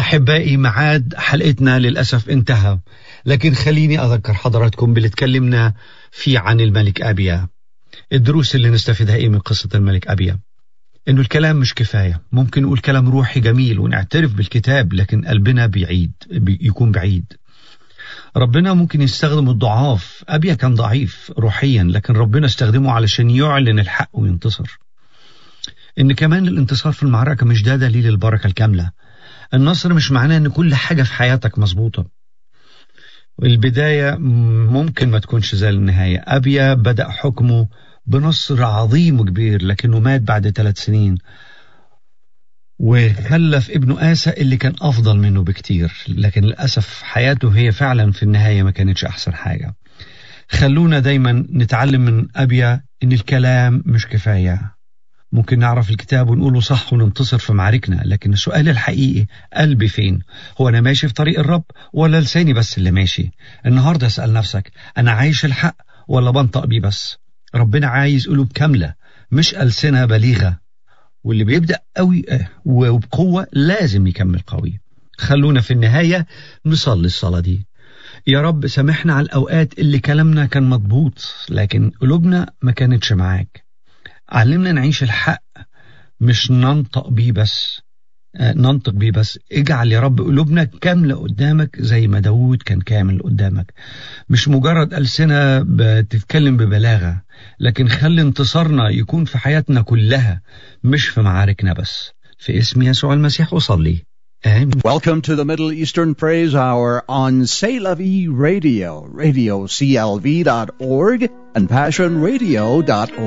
أحبائي معاد حلقتنا للأسف انتهى لكن خليني أذكر حضراتكم باللي تكلمنا فيه عن الملك أبيا الدروس اللي نستفيدها إيه من قصة الملك أبيا إنه الكلام مش كفاية ممكن نقول كلام روحي جميل ونعترف بالكتاب لكن قلبنا بعيد يكون بعيد ربنا ممكن يستخدم الضعاف أبيا كان ضعيف روحيا لكن ربنا استخدمه علشان يعلن الحق وينتصر إن كمان الانتصار في المعركة مش ده دليل البركة الكاملة النصر مش معناه إن كل حاجة في حياتك مظبوطة البداية ممكن ما تكونش زي النهاية أبيا بدأ حكمه بنصر عظيم وكبير لكنه مات بعد ثلاث سنين وخلف ابنه آسى اللي كان أفضل منه بكتير لكن للأسف حياته هي فعلا في النهاية ما كانتش أحسن حاجة خلونا دايما نتعلم من أبيا إن الكلام مش كفاية ممكن نعرف الكتاب ونقوله صح وننتصر في معاركنا لكن السؤال الحقيقي قلبي فين هو أنا ماشي في طريق الرب ولا لساني بس اللي ماشي النهاردة اسأل نفسك أنا عايش الحق ولا بنطق بيه بس ربنا عايز قلوب كاملة مش ألسنة بليغة واللي بيبدأ قوي وبقوة لازم يكمل قوي خلونا في النهاية نصلي الصلاة دي يا رب سامحنا على الأوقات اللي كلامنا كان مضبوط لكن قلوبنا ما كانتش معاك علمنا نعيش الحق مش ننطق بيه بس ننطق بيه بس اجعل يا رب قلوبنا كاملة قدامك زي ما داود كان كامل قدامك مش مجرد ألسنة بتتكلم ببلاغة لكن خلي انتصارنا يكون في حياتنا كلها مش في معاركنا بس في اسم يسوع المسيح أصلي آمين Welcome to the Middle Eastern Praise Hour on C'est La Vie Radio, radioclv.org and passionradio.org.